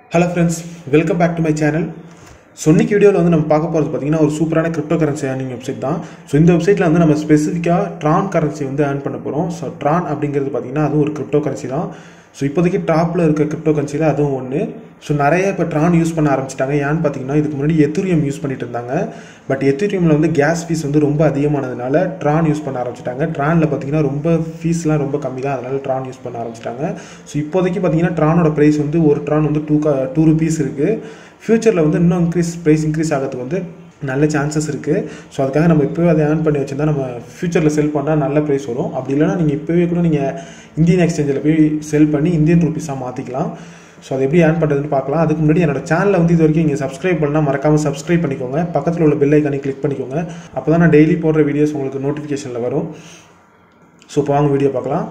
hello friends welcome back to my channel so இன்னைக்கு வீடியோவில் வந்து நம்ம பார்க்க போகிறது பார்த்தீங்கன்னா ஒரு சூப்பரான கிரிப்டோ கரன்சி ஏர்னிங் வெப்சைட் தான் ஸோ இந்த வெப்சைட்டில் வந்து நம்ம ஸ்பெசிஃபிக்காக ட்ரான் கரன்சி வந்து ஏர்ன் பண்ண போகிறோம் ஸோ ட்ரான் அப்படிங்கிறது பார்த்தீங்கன்னா அதுவும் ஒரு கிரிப்டோ கரன்சி தான் ஸோ இப்போதைக்கு டாப்பில் இருக்க கிரிப்டோ கரன்சியில் அதுவும் ஒன்று ஸோ நிறைய இப்போ ட்ரான் யூஸ் பண்ண ஆரம்பிச்சிட்டாங்க ஏன்னு பார்த்தீங்கன்னா இதுக்கு முன்னாடி எத்தூரியம் யூஸ் பண்ணிட்டு இருந்தாங்க பட் எத்தூரியமில் வந்து கேஸ் ஃபீஸ் வந்து ரொம்ப அதிகமானதுனால ட்ரான் யூஸ் பண்ண ஆரம்பிச்சிட்டாங்க ட்ரானில் பார்த்தீங்கன்னா ரொம்ப ஃபீஸ்லாம் ரொம்ப கம்மி தான் அதனால ட்ரான் யூஸ் பண்ண ஆரம்பிச்சிட்டாங்க ஸோ இப்போதைக்கு பார்த்தீங்கன்னா ட்ரானோட ப்ரைஸ் வந்து ஒரு ட்ரான் வந்து டூ டூ ருபீஸ் இருக்குது ஃப்யூச்சரில் வந்து இன்னும் இன்க்ரீஸ் ப்ரைஸ் இன்க்ரீஸ் ஆகிறதுக்கு வந்து நல்ல சான்சஸ் இருக்குது ஸோ அதுக்காக நம்ம இப்போவே அதை ஏர்ன் பண்ணி வச்சிருந்தா நம்ம ஃப்யூச்சரில் செல் பண்ணால் நல்ல ப்ரைஸ் வரும் அப்படி இல்லைனா நீங்கள் இப்போவே கூட நீங்கள் இந்தியன் எக்ஸ்சேஞ்சில் போய் செல் பண்ணி இந்தியன் ருபீஸாக மாற்றிக்கலாம் ஸோ அது எப்படி ஏர்ன் பண்ணுறதுன்னு பார்க்கலாம் அதுக்கு முன்னாடி என்னோட சேனலை வந்து இது வரைக்கும் நீங்கள் சப்ஸ்கிரைப் பண்ணால் மறக்காமல் சப்ஸ்கிரைப் பண்ணிக்கோங்க பக்கத்தில் உள்ள பெல் ஐக்கானி கிளிக் பண்ணிக்கோங்க அப்போ தான் நான் டெய்லி போடுற வீடியோஸ் உங்களுக்கு நோட்டிஃபிகேஷனில் வரும் ஸோ இப்போ வாங்க வீடியோ பார்க்கலாம்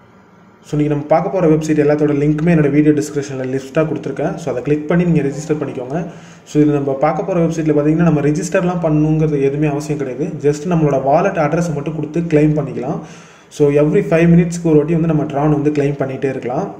ஸோ நீங்கள் நம்ம பார்க்க போகிற வெப்சைட் எல்லாத்தோட லிங்க்குமே என்னோட வீடியோ டிஸ்கிரிப்ஷனில் லிஸ்ட்டாக கொடுத்துருக்கேன் ஸோ அதை கிளிக் பண்ணி நீங்கள் ரெஜிஸ்டர் பண்ணிக்கோங்க ஸோ இதில் நம்ம பார்க்க போகிற வெப்சைட்டில் பார்த்தீங்கன்னா நம்ம ரெஜிஸ்டர்லாம் பண்ணணுங்கிறது எதுவுமே அவசியம் கிடையாது ஜஸ்ட் நம்மளோட வாலெட் அட்ரஸை மட்டும் கொடுத்து கிளைம் பண்ணிக்கலாம் ஸோ எவ்ரி ஃபைவ் மினிட்ஸ்க்கு ஒரு வாட்டி வந்து நம்ம ட்ரான் வந்து கிளைம் பண்ணிகிட்டே இருக்கலாம்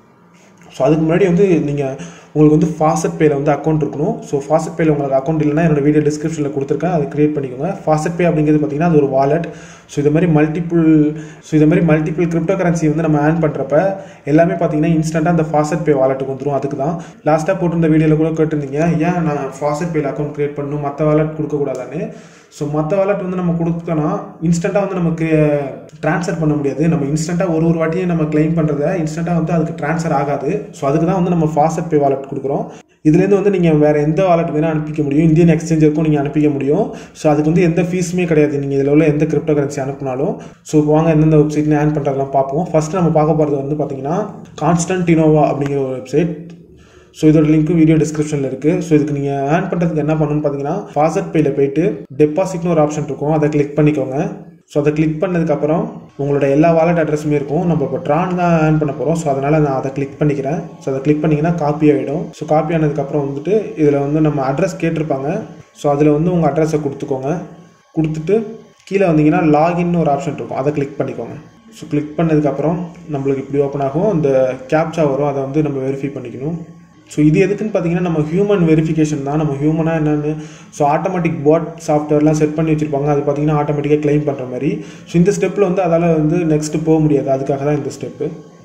ஸோ அதுக்கு முன்னாடி வந்து நீங்கள் உங்களுக்கு வந்து ஃபாஸ்ட் பேயில் வந்து அக்கௌண்ட் இருக்கணும் ஸோ ஃபாஸ்ட் பேயில் உங்களுக்கு அக்கௌண்ட் இல்லைனா என்னோட வீடியோ டிஸ்கிரிப்ஷனில் கொடுத்துருக்கேன் அதை கிரியேட் பண்ணிக்கோங்க ஃபாஸ்ட் பே அப்படிங்கிறது பார்த்தீங்கன்னா அது ஒரு வாலெட் ஸோ இது மாதிரி மல்டிபிள் ஸோ இது மாதிரி மல்டிபிள் கிரிப்டோ கரன்சி வந்து நம்ம ஏர்ன் பண்ணுறப்ப எல்லாமே பார்த்தீங்கன்னா இன்ஸ்டண்ட்டாக அந்த ஃபாஸ்ட் பே வாலெட்டுக்கு வந்துடும் அதுக்கு தான் லாஸ்ட்டாக போட்டிருந்த வீடியோவில் கூட கேட்டிருந்தீங்க ஏன் நான் ஃபாஸ்ட் பேயில் அக்கௌண்ட் கிரியேட் பண்ணணும் மற்ற வாலெட் கொடுக்கக்கூடாதான்னு ஸோ மற்ற வாலெட் வந்து நம்ம கொடுத்தோன்னா இன்ஸ்டண்ட்டாக வந்து நமக்கு ட்ரான்ஸ்ஃபர் பண்ண முடியாது நம்ம இன்ஸ்டண்ட்டாக ஒரு ஒரு வாட்டியும் நம்ம கிளைம் பண்ணுறத இன்ஸ்டண்ட்டாக வந்து அதுக்கு ட்ரான்ஸ்ஃபர் ஆகாது ஸோ அதுக்கு தான் வந்து நம்ம ஃபாஸ்ட் பே வாலெட் கொடுக்குறோம் இதுலேருந்து வந்து நீங்கள் வேறு எந்த வாலெட் வேணால் அனுப்பிக்க முடியும் இந்தியன் எக்ஸ்சேஞ்சருக்கும் நீங்கள் அனுப்பிக்க முடியும் ஸோ அதுக்கு வந்து எந்த ஃபீஸுமே கிடையாது நீங்கள் இதில் உள்ள எந்த கிரிப்டோ கரன்சி அனுப்பினாலும் ஸோ வாங்க எந்தெந்த வெப்சைட்னு ஏர்ன் பண்ணுறதெல்லாம் பார்ப்போம் ஃபஸ்ட்டு நம்ம பார்க்க போகிறது வந்து பார்த்தீங்கன்னா கான்ஸ்டன்டினோவா அப்படிங்கிற ஒரு வெப்சைட் ஸோ இதோட லிங்க்கும் வீடியோ டிஸ்கிரிப்ஷனில் இருக்குது ஸோ இதுக்கு நீங்கள் ஏர்ன் பண்ணுறதுக்கு என்ன பண்ணணும்னு பார்த்தீங்கன்னா ஃபாஸ்ட் பேயில் போயிட்டு டெபாசிட்னு ஒரு ஆப்ஷன் இருக்கும் அதை கிளிக் பண்ணிக்கோங்க ஸோ அதை கிளிக் பண்ணதுக்கப்புறம் உங்களோட எல்லா வாலெட் அட்ரஸுமே இருக்கும் நம்ம இப்போ ட்ரான் தான் ஏர்ன் பண்ண போகிறோம் ஸோ அதனால் நான் அதை கிளிக் பண்ணிக்கிறேன் ஸோ அதை கிளிக் பண்ணிங்கன்னா காப்பி ஆகிடும் ஸோ காப்பி ஆனதுக்கப்புறம் வந்துட்டு இதில் வந்து நம்ம அட்ரஸ் கேட்டிருப்பாங்க ஸோ அதில் வந்து உங்கள் அட்ரஸை கொடுத்துக்கோங்க கொடுத்துட்டு கீழே வந்தீங்கன்னா லாகின்னு ஒரு ஆப்ஷன் இருக்கும் அதை கிளிக் பண்ணிக்கோங்க ஸோ கிளிக் பண்ணதுக்கப்புறம் நம்மளுக்கு இப்படி ஓப்பன் ஆகும் இந்த கேப்சா வரும் அதை வந்து நம்ம வெரிஃபை பண்ணிக்கணும் ஸோ இது எதுக்குன்னு பார்த்தீங்கன்னா நம்ம ஹியூமன் வெரிஃபிகேஷன் தான் நம்ம ஹியூமனாக என்னென்னு ஸோ ஆட்டோமேட்டிக் பாட் சாஃப்ட்வேர்லாம் செட் பண்ணி வச்சுருப்பாங்க அது பார்த்தீங்கன்னா ஆட்டோமேட்டிக்காக கிளைம் பண்ணுற மாதிரி ஸோ இந்த ஸ்டெப்பில் வந்து அதால் வந்து நெக்ஸ்ட்டு போக முடியாது அதுக்காக தான் இந்த ஸ்டெப்பு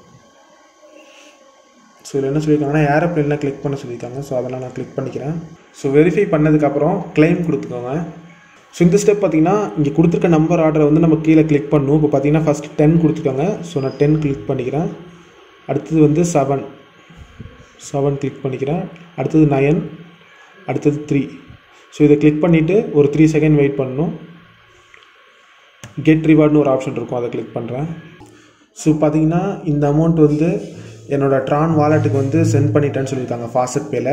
ஸோ இதில் என்ன சொல்லியிருக்காங்கன்னா ஏரோப்ளேன்லாம் கிளிக் பண்ண சொல்லியிருக்காங்க ஸோ அதெல்லாம் நான் கிளிக் பண்ணிக்கிறேன் ஸோ வெரிஃபை பண்ணதுக்கப்புறம் கிளைம் கொடுத்துக்கோங்க ஸோ இந்த ஸ்டெப் பார்த்தீங்கன்னா இங்கே கொடுத்துருக்க நம்பர் ஆர்டரை வந்து நம்ம கீழே கிளிக் பண்ணணும் இப்போ பார்த்தீங்கன்னா ஃபஸ்ட் டென் கொடுத்துருக்காங்க ஸோ நான் டென் கிளிக் பண்ணிக்கிறேன் அடுத்தது வந்து செவன் செவன் கிளிக் பண்ணிக்கிறேன் அடுத்தது நயன் அடுத்தது த்ரீ ஸோ இதை கிளிக் பண்ணிவிட்டு ஒரு த்ரீ செகண்ட் வெயிட் பண்ணணும் கெட் ரிவார்ட்னு ஒரு ஆப்ஷன் இருக்கும் அதை கிளிக் பண்ணுறேன் ஸோ பார்த்தீங்கன்னா இந்த அமௌண்ட் வந்து என்னோடய ட்ரான் வாலெட்டுக்கு வந்து சென்ட் பண்ணிட்டேன்னு சொல்லியிருக்காங்க ஃபாஸ்ட் பேயில்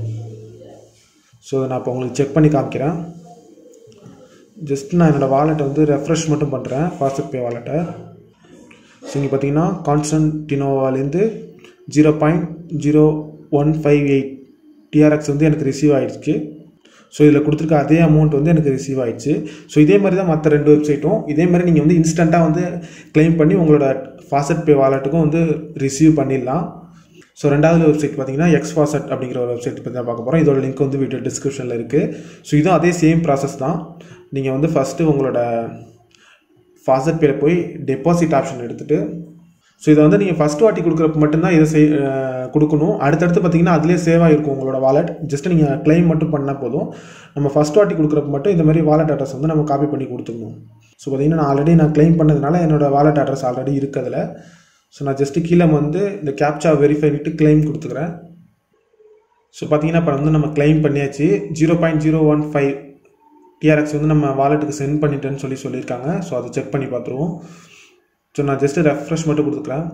ஸோ நான் இப்போ உங்களுக்கு செக் பண்ணி காமிக்கிறேன் ஜஸ்ட் நான் என்னோடய வாலெட்டை வந்து ரெஃப்ரெஷ் மட்டும் பண்ணுறேன் ஃபாஸ்ட் பே வாலெட்டை ஸோ இங்கே பார்த்தீங்கன்னா கான்ஸ்டன்டினோவாலேருந்து zero point zero one five eight TRX வந்து எனக்கு ரிசீவ் ஆகிடுச்சு ஸோ இதில் கொடுத்துருக்க அதே அமௌண்ட் வந்து எனக்கு ரிசீவ் ஆகிடுச்சு ஸோ இதே மாதிரி தான் மற்ற ரெண்டு வெப்சைட்டும் இதே மாதிரி நீங்கள் வந்து இன்ஸ்டண்ட்டாக வந்து கிளைம் பண்ணி உங்களோட ஃபாசட் பே வாலெட்டுக்கும் வந்து ரிசீவ் பண்ணிடலாம் ஸோ ரெண்டாவது வெப்சைட் பார்த்தீங்கன்னா எக்ஸ் ஃபாசட் அப்படிங்கிற ஒரு வெப்சைட் பற்றி தான் பார்க்க போகிறோம் இதோட லிங்க் வந்து வீடியோ டிஸ்கிரிப்ஷனில் இருக்குது ஸோ இதுவும் அதே சேம் ப்ராசஸ் தான் நீங்கள் வந்து ஃபஸ்ட்டு உங்களோட ஃபாசட் பேல போய் டெபாசிட் ஆப்ஷன் எடுத்துகிட்டு ஸோ இதை வந்து நீங்கள் ஃபஸ்ட் வாட்டி கொடுக்குறப்ப மட்டும்தான் இதை செய் கொடுக்கணும் அடுத்தடுத்து பார்த்தீங்கன்னா அதிலே சேவ் ஆகிருக்கும் உங்களோட வாலெட் ஜஸ்ட் நீங்கள் கிளைம் மட்டும் பண்ணால் போதும் நம்ம ஃபஸ்ட் வாட்டி கொடுக்குறப்ப மட்டும் இந்த மாதிரி வாலெட் அட்ரஸ் வந்து நம்ம காப்பி பண்ணி கொடுத்துக்கணும் ஸோ பார்த்தீங்கன்னா நான் ஆல்ரெடி நான் கிளைம் பண்ணதுனால என்னோட வாலெட் அட்ரஸ் ஆல்ரெடி இருக்கிறதுல ஸோ நான் ஜஸ்ட்டு கீழே வந்து இந்த கேப்சா வெரிஃபை பண்ணிட்டு கிளைம் கொடுத்துக்கிறேன் ஸோ பார்த்தீங்கன்னா இப்போ வந்து நம்ம கிளைம் பண்ணியாச்சு zero point zero one five TRX வந்து நம்ம வாலெட்டுக்கு சென்ட் பண்ணிட்டேன்னு சொல்லி சொல்லியிருக்காங்க ஸோ அதை செக் பண்ணி பார்த்துருவோம் ஸோ நான் ஜஸ்ட்டு ரெஃப்ரெஷ் மட்டும் கொடுத்துக்கிறேன்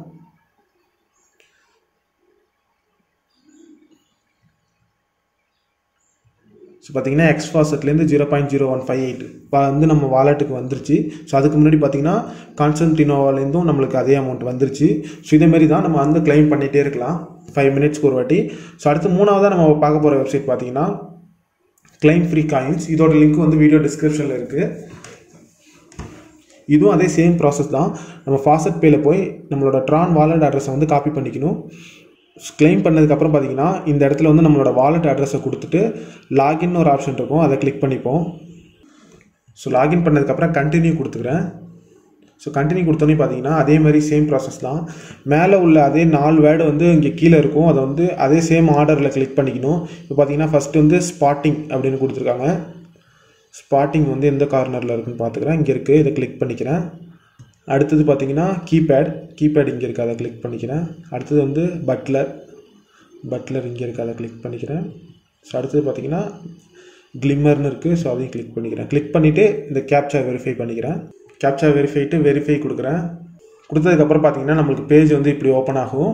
ஸோ பார்த்தீங்கன்னா எக்ஸ் ஃபாசட்லேருந்து zero point zero one five eight வந்து நம்ம வாலெட்டுக்கு வந்துருச்சு ஸோ அதுக்கு முன்னாடி பார்த்தீங்கன்னா கான்ஸ்டன்டினோவாலேருந்தும் நம்மளுக்கு அதே அமௌண்ட் வந்துருச்சு ஸோ இதேமாரி தான் நம்ம வந்து கிளைம் பண்ணிகிட்டே இருக்கலாம் ஃபைவ் மினிட்ஸ்க்கு ஒரு வாட்டி ஸோ அடுத்து மூணாவதாக நம்ம பார்க்க போகிற வெப்சைட் பார்த்தீங்கன்னா கிளைம் ஃப்ரீ காயின்ஸ் இதோட லிங்க் வந்து வீடியோ டிஸ்கிரிப்ஷனில் இருக்குது இதுவும் அதே சேம் ப்ராசஸ் தான் நம்ம ஃபாசட் பேயில் போய் நம்மளோட ட்ரான் வாலெட் அட்ரஸை வந்து காப்பி பண்ணிக்கணும் கிளைம் பண்ணதுக்கப்புறம் பார்த்தீங்கன்னா இந்த இடத்துல வந்து நம்மளோட வாலெட் அட்ரஸை கொடுத்துட்டு லாகின் ஒரு ஆப்ஷன் இருக்கும் அதை கிளிக் பண்ணிப்போம் ஸோ லாகின் பண்ணதுக்கப்புறம் கண்டினியூ கொடுத்துக்கிறேன் ஸோ கண்டினியூ கொடுத்தோன்னே பார்த்தீங்கன்னா அதே மாதிரி சேம் ப்ராசஸ் தான் மேலே உள்ள அதே நாலு வேர்டு வந்து இங்கே கீழே இருக்கும் அதை வந்து அதே சேம் ஆர்டரில் கிளிக் பண்ணிக்கணும் இப்போ பார்த்தீங்கன்னா ஃபஸ்ட்டு வந்து ஸ்பாட்டிங் அப்படின்னு கொடுத்துருக்காங்க ஸ்பாட்டிங் வந்து எந்த கார்னரில் இருக்குன்னு பார்த்துக்கிறேன் இங்கே இருக்குது இதை கிளிக் பண்ணிக்கிறேன் அடுத்தது பார்த்தீங்கன்னா கீபேட் கீபேட் இங்கே இருக்குது அதை கிளிக் பண்ணிக்கிறேன் அடுத்தது வந்து பட்லர் பட்லர் இங்கே இருக்குது அதை கிளிக் பண்ணிக்கிறேன் ஸோ அடுத்தது பார்த்தீங்கன்னா கிளிம்மர்னு இருக்குது ஸோ அதையும் கிளிக் பண்ணிக்கிறேன் கிளிக் பண்ணிவிட்டு இந்த கேப்சா வெரிஃபை பண்ணிக்கிறேன் கேப்சா வெரிஃபைட்டு வெரிஃபை கொடுக்குறேன் கொடுத்ததுக்கப்புறம் பார்த்தீங்கன்னா நம்மளுக்கு பேஜ் வந்து இப்படி ஓப்பன் ஆகும்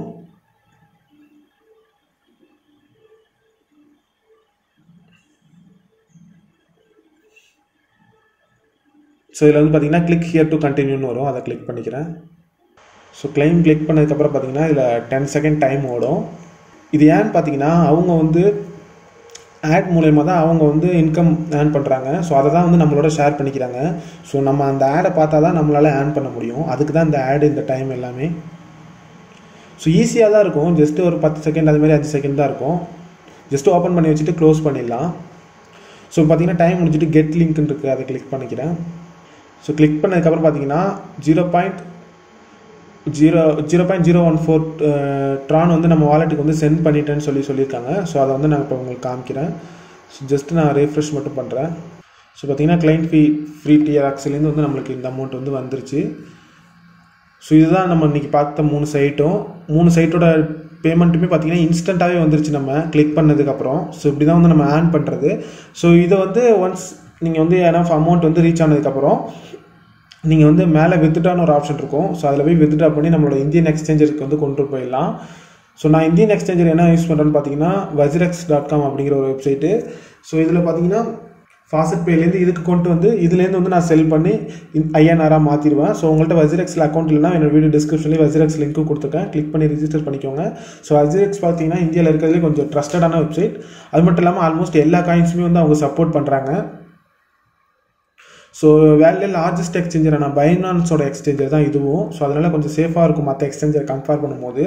ஸோ இதில் வந்து பார்த்தீங்கன்னா கிளிக் ஹியர் டு கண்டினியூன்னு வரும் அதை கிளிக் பண்ணிக்கிறேன் ஸோ கிளைம் கிளிக் பண்ணதுக்கப்புறம் பார்த்தீங்கன்னா இதில் டென் செகண்ட் டைம் ஓடும் இது ஏன்னு பார்த்தீங்கன்னா அவங்க வந்து ஆட் மூலயமா தான் அவங்க வந்து இன்கம் ஏர்ன் பண்ணுறாங்க ஸோ அதை தான் வந்து நம்மளோட ஷேர் பண்ணிக்கிறாங்க ஸோ நம்ம அந்த ஆடை பார்த்தா தான் நம்மளால் ஏர்ன் பண்ண முடியும் அதுக்கு தான் இந்த ஆடு இந்த டைம் எல்லாமே ஸோ ஈஸியாக தான் இருக்கும் ஜஸ்ட்டு ஒரு பத்து செகண்ட் அது மாதிரி அஞ்சு செகண்ட் தான் இருக்கும் ஜஸ்ட்டு ஓப்பன் பண்ணி வச்சுட்டு க்ளோஸ் பண்ணிடலாம் ஸோ பார்த்தீங்கன்னா டைம் முடிச்சுட்டு கெட் லிங்க்னு இருக்குது அதை கிளிக் பண்ணிக்கிறேன் ஸோ கிளிக் பண்ணதுக்கப்புறம் பார்த்தீங்கன்னா zero point zero zero point zero one four Tron வந்து நம்ம வாலெட்டுக்கு வந்து சென்ட் பண்ணிட்டேன்னு சொல்லி சொல்லியிருக்காங்க ஸோ அதை வந்து நான் இப்போ உங்களுக்கு காமிக்கிறேன் ஸோ ஜஸ்ட்டு நான் ரீஃப்ரெஷ் மட்டும் பண்ணுறேன் ஸோ பார்த்தீங்கன்னா கிளைண்ட் ஃபீ ஃப்ரீ டிஆர் ஆக்ஸ்லேருந்து வந்து நம்மளுக்கு இந்த அமௌண்ட் வந்து வந்துருச்சு ஸோ இதுதான் நம்ம இன்றைக்கி பார்த்த மூணு சைட்டும் மூணு சைட்டோட பேமெண்ட்டுமே பார்த்தீங்கன்னா இன்ஸ்டண்ட்டாகவே வந்துருச்சு நம்ம கிளிக் பண்ணதுக்கப்புறம் ஸோ இப்படி தான் வந்து நம்ம ஆன் பண்ணுறது ஸோ இதை வந்து ஒன்ஸ் நீங்கள் வந்து ஏன்னா அமௌண்ட் வந்து ரீச் ஆனதுக்கப்புறம் நீங்கள் வந்து மேலே வித்ட்ரான்னு ஒரு ஆப்ஷன் இருக்கும் ஸோ அதில் போய் வித்ட்ரா பண்ணி நம்மளோட இந்தியன் எக்ஸ்சேஞ்சருக்கு வந்து கொண்டு போயிடலாம் ஸோ நான் இந்தியன் எக்ஸ்சேஞ்சர் என்ன யூஸ் பண்ணுறேன்னு பார்த்தீங்கன்னா வஜ்ரெக்ஸ் டாட் காம் அப்படிங்கிற ஒரு வெப்சைட்டு ஸோ இதில் பார்த்தீங்கன்னா ஃபாசட் பேலேருந்து இதுக்கு கொண்டு வந்து இதுலேருந்து வந்து நான் செல் பண்ணி ஐஎன்ஆராக மாற்றிடுவேன் ஸோ உங்கள்கிட்ட வஜ்ரெக்ஸில் அக்கௌண்ட் இல்லைனா என்னோட வீடியோ டிஸ்கிரிப்ஷன்லேயே வஜ்ரெக்ஸ் லிங்க்கும் கொடுத்துருக்கேன் கிளிக் பண்ணி ரிஜிஸ்டர் பண்ணிக்கோங்க ஸோ வஜ்ரெக்ஸ் பார்த்தீங்கன்னா இந்தியாவில் இருக்கிறதுலே கொஞ்சம் ட்ரஸ்டடான வெப்சைட் அது மட்டும் இல்லாமல் ஆல்மோஸ்ட் எல்லா காயின்ஸுமே வந்து அவங்க சப்போர்ட் பண்ணுறாங்க ஸோ வேலையில் லார்ஜஸ்ட் எக்ஸ்சேஞ்சரான பைனான்ஸோட எக்ஸ்சேஞ்சர் தான் இதுவும் ஸோ அதனால் கொஞ்சம் சேஃபாக இருக்கும் மற்ற எக்ஸ்சேஞ்சர் கம்பேர் பண்ணும்போது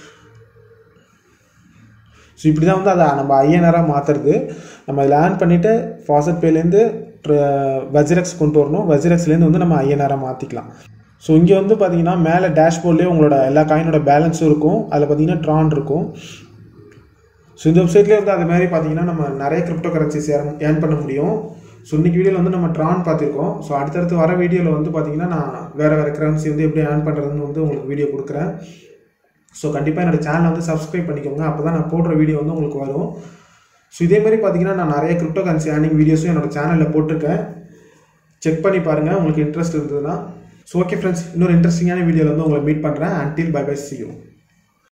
ஸோ இப்படி தான் வந்து அதை நம்ம ஐஎன்ஆராக மாற்றுறது நம்ம இதில் ஆன் பண்ணிவிட்டு ஃபாசட் பேலேருந்து வஜிரெக்ஸ் கொண்டு வரணும் வஜிரெக்ஸ்லேருந்து வந்து நம்ம ஐஎன்ஆராக மாற்றிக்கலாம் ஸோ இங்கே வந்து பார்த்தீங்கன்னா மேலே டேஷ்போர்ட்லேயே உங்களோட எல்லா காயினோட பேலன்ஸும் இருக்கும் அதில் பார்த்தீங்கன்னா ட்ரான் இருக்கும் ஸோ இந்த வெப்சைட்லேயே வந்து அது மாதிரி பார்த்தீங்கன்னா நம்ம நிறைய கிரிப்டோ கரன்சிஸ் ஏர்ன் பண்ண முடியும் ஸோ இன்றைக்கி வீடியோவில் வந்து நம்ம ட்ரான் பார்த்துருக்கோம் ஸோ அடுத்தடுத்து வர வீடியோவில் வந்து பார்த்தீங்கன்னா நான் வேறு வேறு கரன்சி வந்து எப்படி ஏர்ன் பண்ணுறதுன்னு வந்து உங்களுக்கு வீடியோ கொடுக்குறேன் ஸோ கண்டிப்பாக என்னோடய சேனலை வந்து சப்ஸ்கிரைப் பண்ணிக்கோங்க அப்போ தான் நான் போடுற வீடியோ வந்து உங்களுக்கு வரும் ஸோ இதே மாதிரி பார்த்தீங்கன்னா நான் நிறைய கிரிப்டோ கரன்சி ஏர்னிங் வீடியோஸும் என்னோட சேனலில் போட்டிருக்கேன் செக் பண்ணி பாருங்கள் உங்களுக்கு இன்ட்ரெஸ்ட் இருந்ததுன்னா ஸோ ஓகே ஃப்ரெண்ட்ஸ் இன்னொரு இன்ட்ரெஸ்டிங்கான வீடியோவில் வந்து உங்களை மீட் பண்ணுறேன் until bye bye see you